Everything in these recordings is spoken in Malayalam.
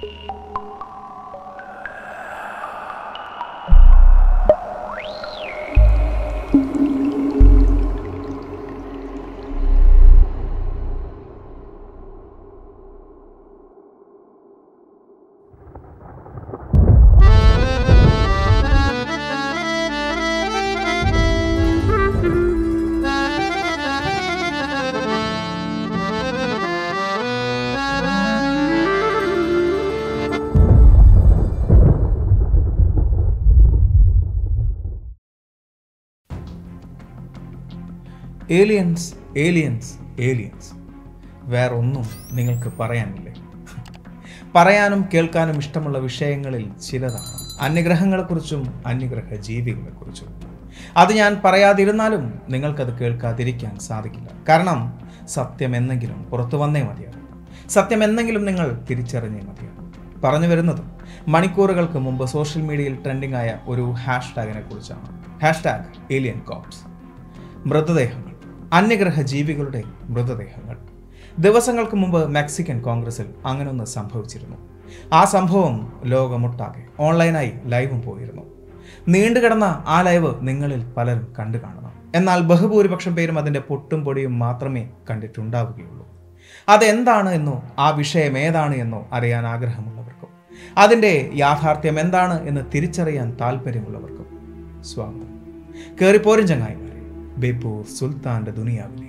ഏലിയൻസ് ഏലിയൻസ് ഏലിയൻസ് വേറൊന്നും നിങ്ങൾക്ക് പറയാനില്ലേ പറയാനും കേൾക്കാനും ഇഷ്ടമുള്ള വിഷയങ്ങളിൽ ചിലതാണ് അന്യഗ്രഹങ്ങളെക്കുറിച്ചും അന്യഗ്രഹ ജീവികളെക്കുറിച്ചും അത് ഞാൻ പറയാതിരുന്നാലും നിങ്ങൾക്കത് കേൾക്കാതിരിക്കാൻ സാധിക്കില്ല കാരണം സത്യം എന്നെങ്കിലും പുറത്തു വന്നേ മതിയാകും സത്യം എന്നെങ്കിലും നിങ്ങൾ തിരിച്ചറിഞ്ഞേ മതിയാകും പറഞ്ഞു വരുന്നത് മണിക്കൂറുകൾക്ക് മുമ്പ് സോഷ്യൽ മീഡിയയിൽ ട്രെൻഡിംഗ് ആയ ഒരു ഹാഷ്ടാഗിനെ കുറിച്ചാണ് ഹാഷ്ടാഗ് ഏലിയൻ കോപ്സ് മൃതദേഹങ്ങൾ അന്യഗ്രഹ ജീവികളുടെ മൃതദേഹങ്ങൾ ദിവസങ്ങൾക്ക് മുമ്പ് മെക്സിക്കൻ കോൺഗ്രസിൽ അങ്ങനൊന്ന് സംഭവിച്ചിരുന്നു ആ സംഭവം ലോകമൊട്ടാകെ ഓൺലൈനായി ലൈവും പോയിരുന്നു നീണ്ടുകിടന്ന ആ ലൈവ് നിങ്ങളിൽ പലരും കണ്ടു കാണണം എന്നാൽ ബഹുഭൂരിപക്ഷം പേരും അതിൻ്റെ പൊട്ടും പൊടിയും മാത്രമേ കണ്ടിട്ടുണ്ടാവുകയുള്ളൂ അതെന്താണ് എന്നോ ആ വിഷയം ഏതാണ് എന്നോ അറിയാൻ ആഗ്രഹമുള്ളവർക്കും അതിൻ്റെ യാഥാർത്ഥ്യം എന്താണ് എന്ന് തിരിച്ചറിയാൻ താല്പര്യമുള്ളവർക്കും സ്വാഗതം കയറിപ്പോരും ചങ്ങായിമാരെ ബേപ്പൂർ സുൽത്താന്റെ ദുനിയാവിലേക്ക്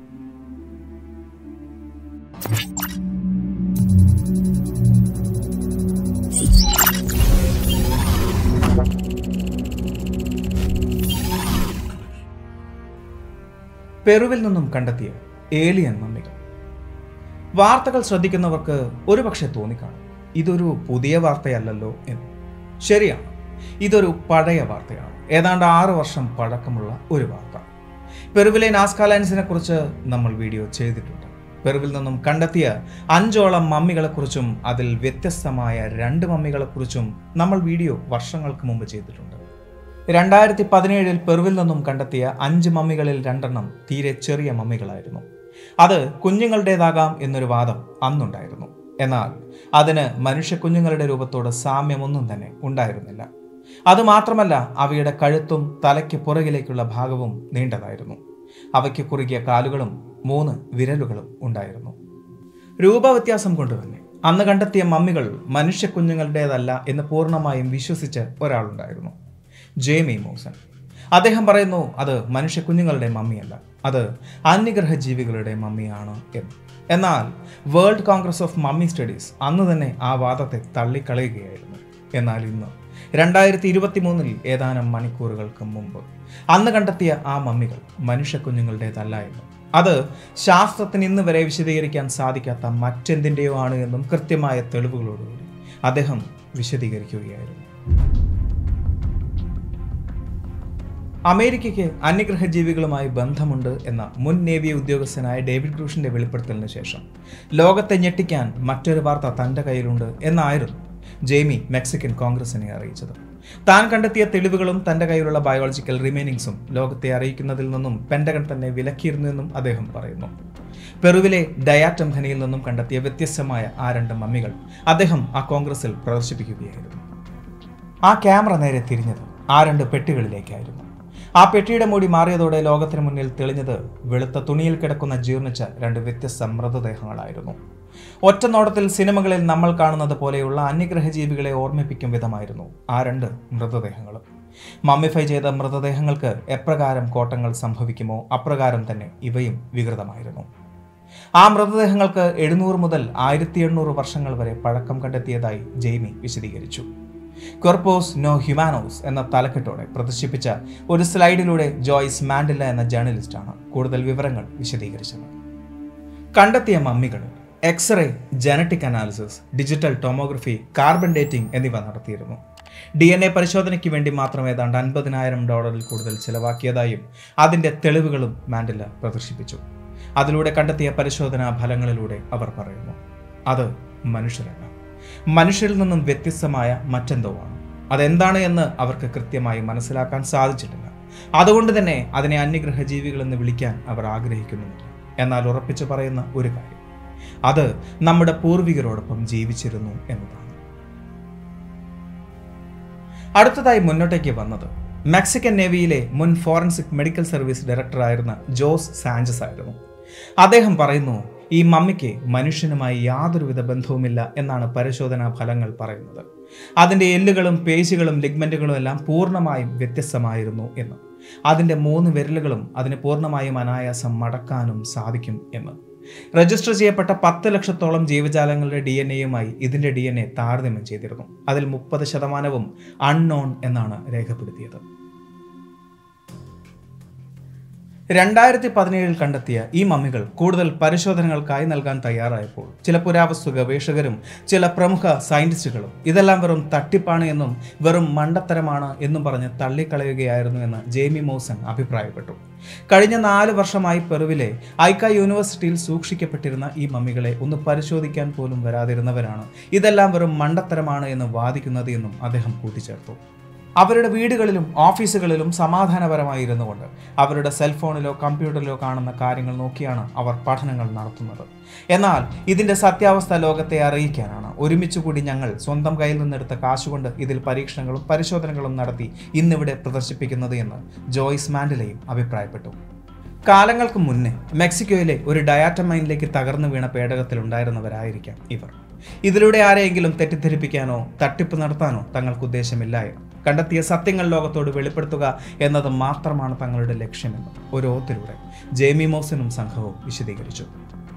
പെറുവിൽ നിന്നും കണ്ടെത്തിയ ഏലിയൻ മമ്മികൾ വാർത്തകൾ ശ്രദ്ധിക്കുന്നവർക്ക് ഒരുപക്ഷെ തോന്നിക്കാണും ഇതൊരു പുതിയ വാർത്തയല്ലല്ലോ എന്ന് ശരിയാണ് ഇതൊരു പഴയ വാർത്തയാണ് ഏതാണ്ട് ആറ് വർഷം പഴക്കമുള്ള ഒരു വാർത്ത പെറുവിലെ നാസ്ക ലൈൻസിനെ കുറിച്ച് നമ്മൾ വീഡിയോ ചെയ്തിട്ടുണ്ട് പെറുവിൽ നിന്നും കണ്ടെത്തിയ അഞ്ചോളം മമ്മികളെക്കുറിച്ചും അതിൽ വ്യത്യസ്തമായ രണ്ട് മമ്മികളെക്കുറിച്ചും നമ്മൾ വീഡിയോ വർഷങ്ങൾക്ക് മുമ്പ് ചെയ്തിട്ടുണ്ട് രണ്ടായിരത്തി പതിനേഴിൽ പെറുവിൽ നിന്നും കണ്ടെത്തിയ അഞ്ച് മമ്മികളിൽ രണ്ടെണ്ണം തീരെ ചെറിയ മമ്മികളായിരുന്നു അത് കുഞ്ഞുങ്ങളുടേതാകാം എന്നൊരു വാദം അന്നുണ്ടായിരുന്നു എന്നാൽ അതിന് മനുഷ്യ കുഞ്ഞുങ്ങളുടെ രൂപത്തോട് സാമ്യമൊന്നും തന്നെ ഉണ്ടായിരുന്നില്ല അതുമാത്രമല്ല അവയുടെ കഴുത്തും തലയ്ക്ക് പുറകിലേക്കുള്ള ഭാഗവും നീണ്ടതായിരുന്നു അവയ്ക്ക് കുറുകിയ കാലുകളും മൂന്ന് വിരലുകളും ഉണ്ടായിരുന്നു രൂപവ്യത്യാസം കൊണ്ട് തന്നെ അന്ന് കണ്ടെത്തിയ മമ്മികൾ മനുഷ്യ കുഞ്ഞുങ്ങളുടേതല്ല എന്ന് പൂർണ്ണമായും വിശ്വസിച്ച ഒരാളുണ്ടായിരുന്നു ജേമി മോസൺ അദ്ദേഹം പറയുന്നു അത് മനുഷ്യ കുഞ്ഞുങ്ങളുടെ മമ്മിയല്ല അത് അന്യഗ്രഹ ജീവികളുടെ മമ്മിയാണ് എന്ന് എന്നാൽ world congress of mummy studies അന്ന് തന്നെ ആ വാദത്തെ തള്ളിക്കളയുകയായിരുന്നു എന്നാൽ ഇന്ന് രണ്ടായിരത്തി ഇരുപത്തി മൂന്നിൽ ഏതാനും മണിക്കൂറുകൾക്ക് മുമ്പ് അന്ന് കണ്ടെത്തിയ ആ മമ്മികൾ മനുഷ്യ കുഞ്ഞുങ്ങളുടേതല്ല എന്നും അത് ശാസ്ത്രത്തിന് ഇന്ന് വരെ വിശദീകരിക്കാൻ സാധിക്കാത്ത മറ്റെന്തിൻ്റെയോ ആണ് എന്നും കൃത്യമായ തെളിവുകളോടുകൂടി അദ്ദേഹം വിശദീകരിക്കുകയായിരുന്നു അമേരിക്കയ്ക്ക് അന്യഗ്രഹ ജീവികളുമായി ബന്ധമുണ്ട് എന്ന മുൻ നേവി ഉദ്യോഗസ്ഥനായ ഡേവിഡ് ക്രൂഷിന്റെ വെളിപ്പെടുത്തലിന് ശേഷം ലോകത്തെ ഞെട്ടിക്കാൻ മറ്റൊരു വാർത്ത തന്റെ കയ്യിലുണ്ട് എന്നായിരുന്നു ജെയ്മി മെക്സിക്കൻ കോൺഗ്രസിനെ അറിയിച്ചത് താൻ കണ്ടെത്തിയ തെളിവുകളും തന്റെ കയ്യിലുള്ള ബയോളജിക്കൽ റിമൈനിങ്സും ലോകത്തെ അറിയിക്കുന്നതിൽ നിന്നും പെൻഡഗൺ തന്നെ വിലക്കിയിരുന്നുവെന്നും അദ്ദേഹം പറയുന്നു പെറുവിലെ ഡയാറ്റം ഖനിയിൽ നിന്നും കണ്ടെത്തിയ വ്യത്യസ്തമായ ആ രണ്ട് മമ്മികൾ അദ്ദേഹം ആ കോൺഗ്രസിൽ പ്രദർശിപ്പിക്കുകയായിരുന്നു ആ ക്യാമറ നേരെ തിരിഞ്ഞത് ആ രണ്ട് പെട്ടികളിലേക്കായിരുന്നു ആ പെട്ടിയുടെ മൂടി മാറിയതോടെ ലോകത്തിന് മുന്നിൽ തെളിഞ്ഞത് വെളുത്ത തുണിയിൽ കിടക്കുന്ന ജീർണിച്ച രണ്ട് വ്യത്യസ്ത മൃതദേഹങ്ങളായിരുന്നു ഒറ്റ നോട്ടത്തിൽ സിനിമകളിൽ നമ്മൾ കാണുന്നത് പോലെയുള്ള അന്യഗ്രഹ ജീവികളെ ഓർമ്മിപ്പിക്കും വിധമായിരുന്നു ആ രണ്ട് മൃതദേഹങ്ങളും മമ്മിഫൈ ചെയ്ത മൃതദേഹങ്ങൾക്ക് എപ്രകാരം കോട്ടങ്ങൾ സംഭവിക്കുമോ അപ്രകാരം തന്നെ ഇവയും വികൃതമായിരുന്നു ആ മൃതദേഹങ്ങൾക്ക് എഴുന്നൂറ് മുതൽ ആയിരത്തി എണ്ണൂറ് വർഷങ്ങൾ വരെ പഴക്കം കണ്ടെത്തിയതായി ജെയ്മി വിശദീകരിച്ചു കൊർപ്പോസ് നോ ഹ്യൂമാനോസ് എന്ന തലക്കെട്ടോടെ പ്രദർശിപ്പിച്ച ഒരു സ്ലൈഡിലൂടെ ജോയ്സ് മാൻഡില്ല എന്ന ജേർണലിസ്റ്റാണ് കൂടുതൽ വിവരങ്ങൾ വിശദീകരിച്ചത് കണ്ടെത്തിയ മമ്മികളിൽ x ray genetic analysis digital tomography carbon dating എന്നിവ നടത്തിയിരുന്നു ഡി എൻ എ പരിശോധനയ്ക്ക് വേണ്ടി മാത്രം ഏതാണ്ട് അൻപതിനായിരം ഡോളറിൽ കൂടുതൽ ചിലവാക്കിയതായും അതിന്റെ തെളിവുകളും മാൻഡില പ്രദർശിപ്പിച്ചു അതിലൂടെ കണ്ടെത്തിയ പരിശോധനാ ഫലങ്ങളിലൂടെ അവർ പറയുന്നു അത് മനുഷ്യരല്ല മനുഷ്യരിൽ നിന്നും വ്യത്യസ്തമായ മറ്റെന്തോ ആണ് അതെന്താണ് എന്ന് അവർക്ക് കൃത്യമായി മനസ്സിലാക്കാൻ സാധിച്ചിട്ടില്ല അതുകൊണ്ട് തന്നെ അതിനെ അന്യഗ്രഹ ജീവികളെന്ന് വിളിക്കാൻ അവർ ആഗ്രഹിക്കുന്നുമില്ല എന്നാൽ ഉറപ്പിച്ചു പറയുന്ന ഒരു കാര്യം അത് നമ്മുടെ പൂർവികരോടൊപ്പം ജീവിച്ചിരുന്നു എന്നതാണ് അടുത്തതായി മുന്നോട്ടേക്ക് വന്നത് മെക്സിക്കൻ നേവിയിലെ മുൻ ഫോറൻസിക് മെഡിക്കൽ സർവീസ് ഡയറക്ടറായിരുന്ന ജോസ് സാഞ്ചസ് ആയിരുന്നു അദ്ദേഹം പറയുന്നു ഈ മമ്മിക്ക് മനുഷ്യനുമായി യാതൊരുവിധ ബന്ധവുമില്ല എന്നാണ് പരിശോധനാ ഫലങ്ങൾ പറയുന്നത് അതിൻ്റെ എല്ലുകളും പേശികളും ലിഗ്മെന്റുകളും എല്ലാം പൂർണ്ണമായും വ്യത്യസ്തമായിരുന്നു എന്ന് അതിൻ്റെ മൂന്ന് വിരലുകളും അതിന് പൂർണ്ണമായും അനായാസം മടക്കാനും സാധിക്കും എന്ന് രജിസ്റ്റർ ചെയ്യപ്പെട്ട പത്ത് ലക്ഷത്തോളം ജീവജാലങ്ങളുടെ ഡി എൻ എയുമായി ഇതിൻ്റെ ഡി എൻ എ താരതമ്യം ചെയ്തിരുന്നു അതിൽ മുപ്പത് ശതമാനവും അൺനോൺ എന്നാണ് രേഖപ്പെടുത്തിയത് രണ്ടായിരത്തി പതിനേഴിൽ കണ്ടെത്തിയ ഈ മമ്മികൾ കൂടുതൽ പരിശോധനകൾക്കായി നൽകാൻ തയ്യാറായപ്പോൾ ചില പുരാവസ്തു ഗവേഷകരും ചില പ്രമുഖ സയന്റിസ്റ്റുകളും ഇതെല്ലാം വെറും തട്ടിപ്പാണ് എന്നും വെറും മണ്ടത്തരമാണ് എന്നും പറഞ്ഞ് തള്ളിക്കളയുകയായിരുന്നു എന്ന് ജെയ്മി മോസൺ അഭിപ്രായപ്പെട്ടു കഴിഞ്ഞ നാല് വർഷമായി പെറുവിലെ ഐക്ക യൂണിവേഴ്സിറ്റിയിൽ സൂക്ഷിക്കപ്പെട്ടിരുന്ന ഈ മമ്മികളെ ഒന്ന് പരിശോധിക്കാൻ പോലും വരാതിരുന്നവരാണ് ഇതെല്ലാം വെറും മണ്ടത്തരമാണ് എന്ന് വാദിക്കുന്നത് എന്നും അദ്ദേഹം കൂട്ടിച്ചേർത്തു അവരുടെ വീടുകളിലും ഓഫീസുകളിലും സമാധാനപരമായി ഇരുന്നുകൊണ്ട് അവരുടെ സെൽഫോണിലോ കമ്പ്യൂട്ടറിലോ കാണുന്ന കാര്യങ്ങൾ നോക്കിയാണ് അവർ പഠനങ്ങൾ നടത്തുന്നത് എന്നാൽ ഇതിന്റെ സത്യാവസ്ഥ ലോകത്തെ അറിയിക്കാനാണ് ഒരുമിച്ച് കൂടി ഞങ്ങൾ സ്വന്തം കയ്യിൽ നിന്നെടുത്ത കാശുകൊണ്ട് ഇതിൽ പരീക്ഷണങ്ങളും പരിശോധനകളും നടത്തി ഇന്നിവിടെ പ്രദർശിപ്പിക്കുന്നത് എന്ന് ജോയ്സ് മാൻഡലയും അഭിപ്രായപ്പെട്ടു കാലങ്ങൾക്ക് മുന്നേ മെക്സിക്കോയിലെ ഒരു ഡയാറ്റ മൈനിലേക്ക് തകർന്നു വീണ പേടകത്തിലുണ്ടായിരുന്നവരായിരിക്കാം ഇവർ ഇതിലൂടെ ആരെയെങ്കിലും തെറ്റിദ്ധരിപ്പിക്കാനോ തട്ടിപ്പ് നടത്താനോ തങ്ങൾക്ക് ഉദ്ദേശമില്ല എന്ന് കണ്ടെത്തിയ സത്യങ്ങൾ ലോകത്തോട് വെളിപ്പെടുത്തുക എന്നത് മാത്രമാണ് തങ്ങളുടെ ലക്ഷ്യമെന്ന് ഒരു ഓത്തിലൂടെ ജെയ്മി മോസനും സംഘവും വിശദീകരിച്ചു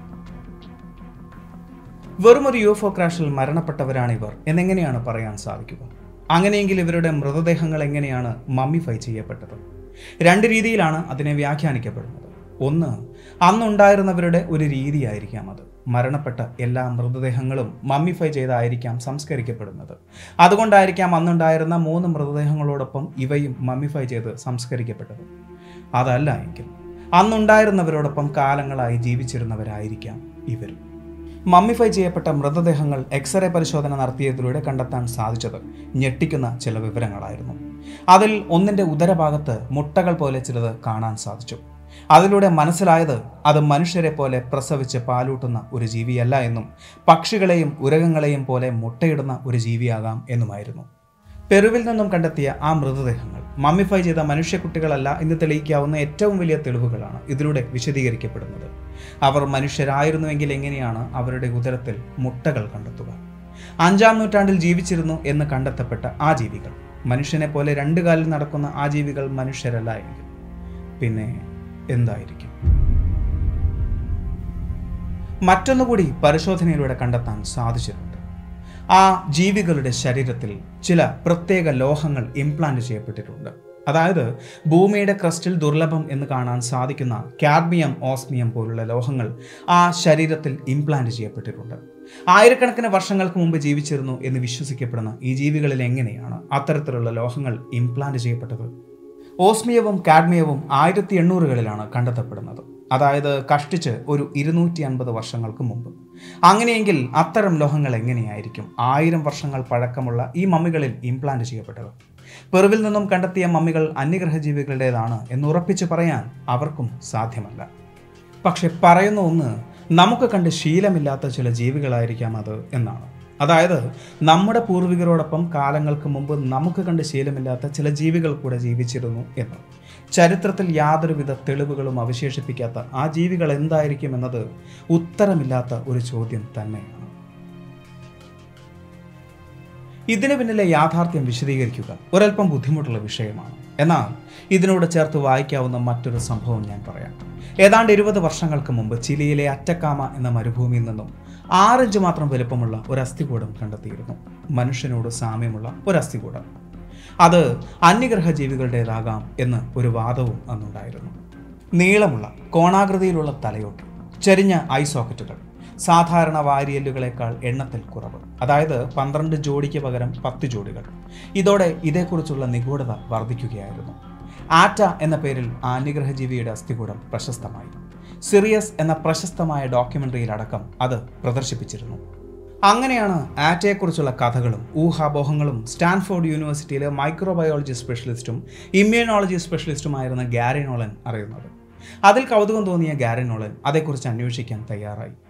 വെറും ഒരു യു എഫ് ഒ ക്രാഷിൽ മരണപ്പെട്ടവരാണ് ഇവർ എന്നെങ്ങനെയാണ് പറയാൻ സാധിക്കുക അങ്ങനെയെങ്കിൽ ഇവരുടെ മൃതദേഹങ്ങൾ എങ്ങനെയാണ് മമ്മിഫൈ ചെയ്യപ്പെട്ടത് രണ്ട് രീതിയിലാണ് അതിനെ വ്യാഖ്യാനിക്കപ്പെടുന്നത് ഒന്ന് അന്നുണ്ടായിരുന്നവരുടെ ഒരു രീതിയായിരിക്കാം അത് മരണപ്പെട്ട എല്ലാ മൃതദേഹങ്ങളും മമ്മിഫൈ ചെയ്തായിരിക്കാം സംസ്കരിക്കപ്പെടുന്നത് അതുകൊണ്ടായിരിക്കാം അന്നുണ്ടായിരുന്ന മൂന്ന് മൃതദേഹങ്ങളോടൊപ്പം ഇവയും മമ്മിഫൈ ചെയ്ത് സംസ്കരിക്കപ്പെട്ടത് അതല്ല എങ്കിൽ അന്നുണ്ടായിരുന്നവരോടൊപ്പം കാലങ്ങളായി ജീവിച്ചിരുന്നവരായിരിക്കാം ഇവരും മമ്മിഫൈ ചെയ്യപ്പെട്ട മൃതദേഹങ്ങൾ എക്സ്റേ പരിശോധന നടത്തിയതിലൂടെ കണ്ടെത്താൻ സാധിച്ചത് ഞെട്ടിക്കുന്ന ചില വിവരങ്ങളായിരുന്നു അതിൽ ഒന്നിൻ്റെ ഉദരഭാഗത്ത് മുട്ടകൾ പോലെ ചിലത് കാണാൻ സാധിച്ചു അതിലൂടെ മനസ്സിലായത് അത് മനുഷ്യരെ പോലെ പ്രസവിച്ച് പാലൂട്ടുന്ന ഒരു ജീവിയല്ല എന്നും പക്ഷികളെയും ഉരകങ്ങളെയും പോലെ മുട്ടയിടുന്ന ഒരു ജീവിയാകാം എന്നുമായിരുന്നു പെറുവിൽ നിന്നും കണ്ടെത്തിയ ആ മൃതദേഹങ്ങൾ മമ്മിഫൈ ചെയ്ത മനുഷ്യക്കുട്ടികളല്ല എന്ന് തെളിയിക്കാവുന്ന ഏറ്റവും വലിയ തെളിവുകളാണ് ഇതിലൂടെ വിശദീകരിക്കപ്പെടുന്നത് അവർ മനുഷ്യരായിരുന്നുവെങ്കിൽ എങ്ങനെയാണ് അവരുടെ ഉദരത്തിൽ മുട്ടകൾ കണ്ടെത്തുക അഞ്ചാം നൂറ്റാണ്ടിൽ ജീവിച്ചിരുന്നു എന്ന് കണ്ടെത്തപ്പെട്ട ആ ജീവികൾ മനുഷ്യനെ പോലെ രണ്ട് കാലിൽ നടക്കുന്ന ആ ജീവികൾ മനുഷ്യരല്ല എങ്കിൽ പിന്നെ എന്തായിരിക്കും മറ്റൊന്നുകൂടി പരിശോധനയിലൂടെ കണ്ടെത്താൻ സാധിച്ചിട്ടുണ്ട് ആ ജീവികളുടെ ശരീരത്തിൽ ചില പ്രത്യേക ലോഹങ്ങൾ ഇംപ്ലാന്റ് ചെയ്യപ്പെട്ടിട്ടുണ്ട് അതായത് ഭൂമിയുടെ ക്രസ്റ്റിൽ ദുർലഭം എന്ന് കാണാൻ സാധിക്കുന്ന കാഡ്മിയം ഓസ്മിയം പോലുള്ള ലോഹങ്ങൾ ആ ശരീരത്തിൽ ഇംപ്ലാന്റ് ചെയ്യപ്പെട്ടിട്ടുണ്ട് ആയിരക്കണക്കിന് വർഷങ്ങൾക്ക് മുമ്പ് ജീവിച്ചിരുന്നു എന്ന് വിശ്വസിക്കപ്പെടുന്ന ഈ ജീവികളിൽ എങ്ങനെയാണ് അത്തരത്തിലുള്ള ലോഹങ്ങൾ ഇംപ്ലാന്റ് ചെയ്യപ്പെട്ടത് ഓസ്മിയവും കാഡ്മിയവും ആയിരത്തി എണ്ണൂറുകളിലാണ് കണ്ടെത്തപ്പെടുന്നത് അതായത് കഷ്ടിച്ച് ഒരു ഇരുന്നൂറ്റി അൻപത് വർഷങ്ങൾക്ക് മുമ്പ് അങ്ങനെയെങ്കിൽ അത്തരം ലോഹങ്ങൾ എങ്ങനെയായിരിക്കും ആയിരം വർഷങ്ങൾ പഴക്കമുള്ള ഈ മമ്മികളിൽ ഇംപ്ലാന്റ് ചെയ്യപ്പെട്ടത് പെറുവിൽ നിന്നും കണ്ടെത്തിയ മമ്മികൾ അന്യഗ്രഹജീവികളുടേതാണ് എന്ന് ഉറപ്പിച്ച് പറയാൻ അവർക്കും സാധ്യമല്ല പക്ഷെ പറയുന്ന ഒന്ന് നമുക്ക് കണ്ട് ശീലമില്ലാത്ത ചില ജീവികളായിരിക്കാം അത് എന്നാണ് അതായത് നമ്മുടെ പൂർവികരോടൊപ്പം കാലങ്ങൾക്ക് മുമ്പ് നമുക്ക് കണ്ട് ശീലമില്ലാത്ത ചില ജീവികൾ കൂടെ ജീവിച്ചിരുന്നു എന്ന് ചരിത്രത്തിൽ യാതൊരുവിധ തെളിവുകളും അവശേഷിപ്പിക്കാത്ത ആ ജീവികൾ എന്തായിരിക്കും എന്നത് ഉത്തരമില്ലാത്ത ഒരു ചോദ്യം തന്നെയാണ് ഇതിനു പിന്നിലെ യാഥാർത്ഥ്യം വിശദീകരിക്കുക ഒരൽപ്പം ബുദ്ധിമുട്ടുള്ള വിഷയമാണ് എന്നാൽ ഇതിനോട് ചേർത്ത് വായിക്കാവുന്ന മറ്റൊരു സംഭവം ഞാൻ പറയാം ഏതാണ്ട് ഇരുപത് വർഷങ്ങൾക്ക് മുമ്പ് ചിലിയിലെ അറ്റക്കാമ എന്ന മരുഭൂമിയിൽ നിന്നും ആറിഞ്ച് മാത്രം വലുപ്പമുള്ള ഒരു അസ്ഥികൂടം കണ്ടെത്തിയിരുന്നു മനുഷ്യനോട് സാമ്യമുള്ള ഒരു അസ്ഥികൂടം അത് അന്യഗ്രഹ ജീവികളുടേതാകാം എന്ന് ഒരു വാദവും അന്നുണ്ടായിരുന്നു നീളമുള്ള കോണാകൃതിയിലുള്ള തലയോട്ട് ചെരിഞ്ഞ ഐ സോക്കറ്റുകൾ സാധാരണ വാരിയല്ലുകളേക്കാൾ എണ്ണത്തിൽ കുറവ് അതായത് പന്ത്രണ്ട് ജോഡിക്ക് പകരം പത്ത് ജോഡികൾ ഇതോടെ ഇതേക്കുറിച്ചുള്ള നിഗൂഢത വർദ്ധിക്കുകയായിരുന്നു ആറ്റ എന്ന പേരിൽ ആന്യഗ്രഹജീവിയുടെ അസ്ഥികൂടം പ്രശസ്തമായി സിറിയസ് എന്ന പ്രശസ്തമായ ഡോക്യുമെന്ററിയിലടക്കം അത് പ്രദർശിപ്പിച്ചിരുന്നു അങ്ങനെയാണ് ആറ്റയെക്കുറിച്ചുള്ള കഥകളും ഊഹാപോഹങ്ങളും സ്റ്റാൻഫോർഡ് യൂണിവേഴ്സിറ്റിയിലെ മൈക്രോബയോളജി സ്പെഷ്യലിസ്റ്റും ഇമ്മ്യൂണോളജി സ്പെഷ്യലിസ്റ്റുമായിരുന്ന ഗാരി നോളൻ അറിയുന്നത് അതിൽ കൗതുകം തോന്നിയ ഗാരി നോളൻ അതേക്കുറിച്ച് അന്വേഷിക്കാൻ തയ്യാറായി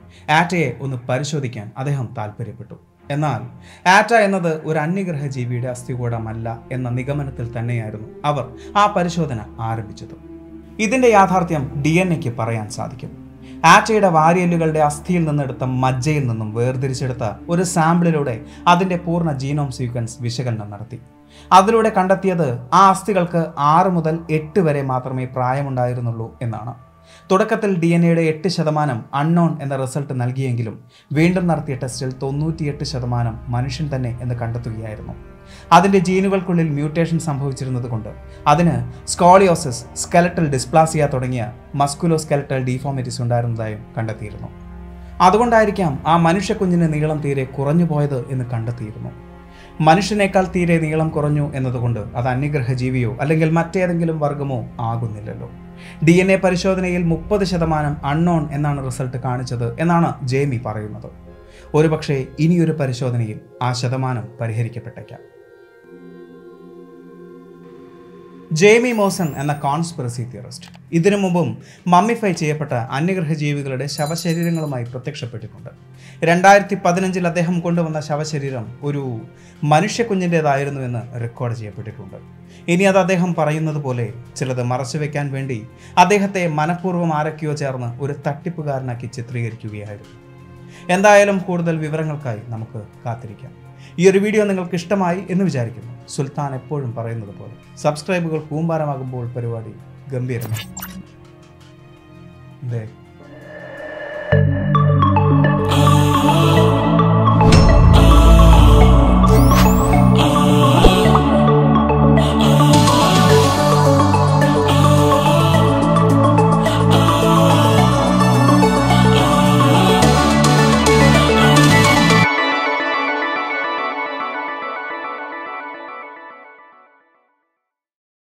ആറ്റയെ ഒന്ന് പരിശോധിക്കാൻ അദ്ദേഹം താല്പര്യപ്പെട്ടു എന്നാൽ ആറ്റ എന്നത് ഒരു അന്യഗ്രഹ ജീവിയുടെ അസ്ഥികൂടമല്ല എന്ന നിഗമനത്തിൽ തന്നെയായിരുന്നു അവർ ആ പരിശോധന ആരംഭിച്ചത് ഇതിന്റെ യാഥാർത്ഥ്യം ഡി എൻ എക്ക് പറയാൻ സാധിക്കും ആറ്റയുടെ വാരിയല്ലുകളുടെ അസ്ഥിയിൽ നിന്നെടുത്ത മജ്ജയിൽ നിന്നും വേർതിരിച്ചെടുത്ത ഒരു സാമ്പിളിലൂടെ അതിന്റെ പൂർണ്ണ ജീനോം സീക്വൻസ് വിശകലനം നടത്തി അതിലൂടെ കണ്ടെത്തിയത് ആ അസ്ഥികൾക്ക് ആറ് മുതൽ എട്ട് വരെ മാത്രമേ പ്രായമുണ്ടായിരുന്നുള്ളൂ എന്നാണ് തുടക്കത്തിൽ ഡി എൻ എയുടെ എട്ട് ശതമാനം അൺനോൺ എന്ന റിസൾട്ട് നൽകിയെങ്കിലും വീണ്ടും നടത്തിയ ടെസ്റ്റിൽ തൊണ്ണൂറ്റിയെട്ട് ശതമാനം മനുഷ്യൻ തന്നെ എന്ന് കണ്ടെത്തുകയായിരുന്നു അതിൻ്റെ ജീനുകൾക്കുള്ളിൽ മ്യൂട്ടേഷൻ സംഭവിച്ചിരുന്നത് കൊണ്ട് അതിന് സ്കോളിയോസിസ് സ്കെലറ്റൽ ഡിസ്പ്ലാസിയ തുടങ്ങിയ മസ്കുലോ സ്കെലറ്റൽ ഡീഫോമിറ്റീസ് ഉണ്ടായിരുന്നതായും കണ്ടെത്തിയിരുന്നു അതുകൊണ്ടായിരിക്കാം ആ മനുഷ്യക്കുഞ്ഞിന് നീളം തീരെ കുറഞ്ഞു പോയത് എന്ന് കണ്ടെത്തിയിരുന്നു മനുഷ്യനേക്കാൾ തീരെ നീളം കുറഞ്ഞു എന്നതുകൊണ്ട് അത് അന്യഗ്രഹ ജീവിയോ അല്ലെങ്കിൽ മറ്റേതെങ്കിലും വർഗമോ ആകുന്നില്ലല്ലോ ഡി എൻ എ പരിശോധനയിൽ മുപ്പത് ശതമാനം അൺനോൺ എന്നാണ് റിസൾട്ട് കാണിച്ചത് എന്നാണ് ജേമി പറയുന്നത് ഒരുപക്ഷെ ഇനിയൊരു പരിശോധനയിൽ ആ ശതമാനം പരിഹരിക്കപ്പെട്ടേക്കാം ജേമി മോസൺ എന്ന കോൺസ്പിറസി തിയറിസ്റ്റ് ഇതിനു മുമ്പും മമ്മിഫൈ ചെയ്യപ്പെട്ട അന്യഗ്രഹ ജീവികളുടെ ശവശരീരങ്ങളുമായി പ്രത്യക്ഷപ്പെട്ടിട്ടുണ്ട് രണ്ടായിരത്തി പതിനഞ്ചിൽ അദ്ദേഹം കൊണ്ടുവന്ന ശവശരീരം ഒരു മനുഷ്യക്കുഞ്ഞിൻ്റെതായിരുന്നു എന്ന് റെക്കോർഡ് ചെയ്യപ്പെട്ടിട്ടുണ്ട് ഇനി അത് അദ്ദേഹം പറയുന്നത് പോലെ ചിലത് മറച്ചു വെക്കാൻ വേണ്ടി അദ്ദേഹത്തെ മനഃപൂർവ്വം ആരൊക്കെയോ ചേർന്ന് ഒരു തട്ടിപ്പുകാരനാക്കി ചിത്രീകരിക്കുകയായിരുന്നു എന്തായാലും കൂടുതൽ വിവരങ്ങൾക്കായി നമുക്ക് കാത്തിരിക്കാം ഈ ഒരു വീഡിയോ നിങ്ങൾക്ക് ഇഷ്ടമായി എന്ന് വിചാരിക്കുന്നു സുൽത്താൻ എപ്പോഴും പറയുന്നത് പോലെ സബ്സ്ക്രൈബുകൾ കൂമ്പാരമാകുമ്പോൾ പരിപാടി ഗംഭീരമാണ് അതെ